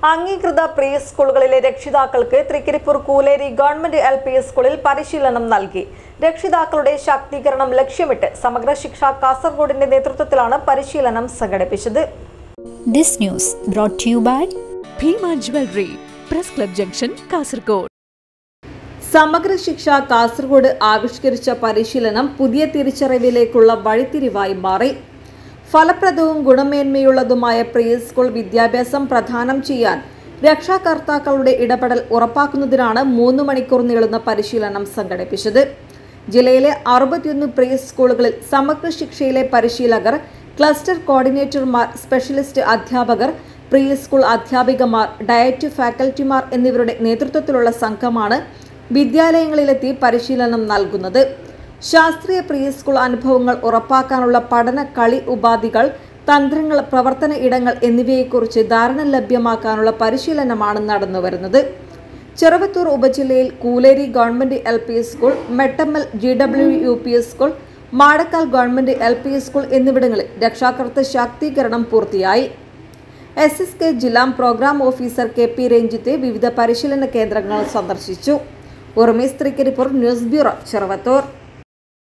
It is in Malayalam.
അംഗീകൃത പ്രീ സ്കൂളുകളിലെ രക്ഷിതാക്കൾക്ക് Trikaripur Kooleri government L P സ്കൂളിൽ പരിശീലനം നൽകി രക്ഷിതാക്കളുടെ ശാക്തീകരണം ലക്ഷ്യമിട്ട് സമഗ്ര ശിക്ഷ കാസർഗോഡിന്റെ നേതൃത്വത്തിലാണ് പരിശീലനം സംഘടിപ്പിച്ചത് This news brought to you by Bhima jewellery press club junction Kasaragod Samagra Shiksha Kasaragod ആവിഷ്കരിച്ച പരിശീലനം പുതിയ തിരിച്ചറിവിലേക്കുള്ള വഴിത്തിരിവായി മാറി ഫലപ്രദവും ഗുണമേന്മയുള്ളതുമായ പ്രീ സ്കൂൾ വിദ്യാഭ്യാസം പ്രദാനം ചെയ്യാൻ രക്ഷാകർത്താക്കളുടെ ഇടപെടൽ ഉറപ്പാക്കുന്നതിനാണ് മൂന്ന് മണിക്കൂർ നീളുന്ന പരിശീലനം സംഘടിപ്പിച്ചത് ജില്ലയിലെ അറുപത്തിയൊന്ന് പ്രീ സ്കൂളുകളിൽ സമഗ്ര ശിക്ഷയിലെ പരിശീലകർ ക്ലസ്റ്റർ കോർഡിനേറ്റർമാർ സ്പെഷ്യലിസ്റ്റ് അധ്യാപകർ പ്രീ സ്കൂൾ അധ്യാപികമാർ ഡയറ്റ് ഫാക്കൽറ്റിമാർ എന്നിവരുടെ നേതൃത്വത്തിലുള്ള സംഘമാണ് വിദ്യാലയങ്ങളിലെത്തി പരിശീലനം നൽകുന്നത് ശാസ്ത്രീയ പ്രീ സ്കൂൾ അനുഭവങ്ങൾ ഉറപ്പാക്കാനുള്ള പഠന കളി ഉപാധികൾ തന്ത്രങ്ങൾ പ്രവർത്തന ഇടങ്ങൾ എന്നിവയെക്കുറിച്ച് ധാരണ ലഭ്യമാക്കാനുള്ള പരിശീലനമാണ് നടന്നുവരുന്നത് ചെറുവത്തൂർ ഉപജില്ലയിൽ Kooleri government L P school Mettammal G W U P S school Madakkal government L P school എന്നിവിടങ്ങളിൽ രക്ഷാകർത്ത ശാക്തീകരണം പൂർത്തിയായി എസ് എസ് കെ ജില്ലാ programme officer K P Ranjith വിവിധ പരിശീലന കേന്ദ്രങ്ങൾ സന്ദർശിച്ചു ഉർമീസ് തൃക്കരിപ്പൂർ ന്യൂസ് ബ്യൂറോ ചെറുവത്തൂർ